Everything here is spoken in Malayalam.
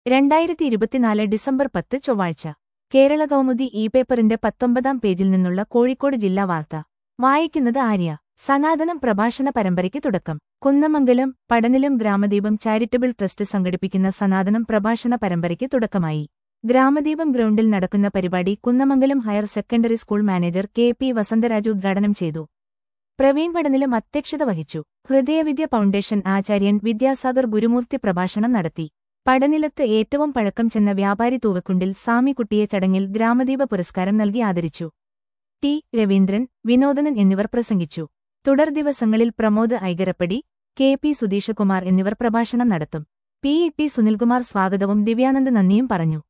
രണ്ടായിരത്തി ഇരുപത്തിനാല് ഡിസംബർ പത്ത് ചൊവ്വാഴ്ച കേരള കൗമുദി ഇ പേപ്പറിന്റെ പത്തൊമ്പതാം പേജിൽ നിന്നുള്ള കോഴിക്കോട് ജില്ലാ വാർത്ത വായിക്കുന്നത് ആര്യ സനാതനം പ്രഭാഷണ പരമ്പരയ്ക്ക് തുടക്കം കുന്നമംഗലം പടനിലം ഗ്രാമദീപം ചാരിറ്റബിൾ ട്രസ്റ്റ് സംഘടിപ്പിക്കുന്ന സനാതനം പ്രഭാഷണ പരമ്പരയ്ക്ക് തുടക്കമായി ഗ്രാമദീപം ഗ്രൗണ്ടിൽ നടക്കുന്ന പരിപാടി Kunnamangalam higher secondary school manager K P Vasantharaju ഉദ്ഘാടനം ചെയ്തു പ്രവീൺ പടനിലം അധ്യക്ഷത വഹിച്ചു ഹൃദയവിദ്യ ഫൗണ്ടേഷൻ ആചാര്യൻ വിദ്യാസാഗർ ഗുരുമൂർത്തി പ്രഭാഷണം നടത്തി പടനിലത്ത് ഏറ്റവും പഴക്കം ചെന്ന വ്യാപാരി തൂവക്കുണ്ടിൽ സാമിക്കുട്ടിയെ ചടങ്ങിൽ ഗ്രാമദീപ പുരസ്കാരം നൽകി ആദരിച്ചു ടി രവീന്ദ്രൻ വിനോദനൻ എന്നിവർ പ്രസംഗിച്ചു തുടർ ദിവസങ്ങളിൽ പ്രമോദ് ഐകരപ്പടി കെ പി സുധീഷകുമാർ എന്നിവർ പ്രഭാഷണം നടത്തും പി ഇ ടി സുനിൽകുമാർ സ്വാഗതവും ദിവ്യാനന്ദ് നന്ദിയും പറഞ്ഞു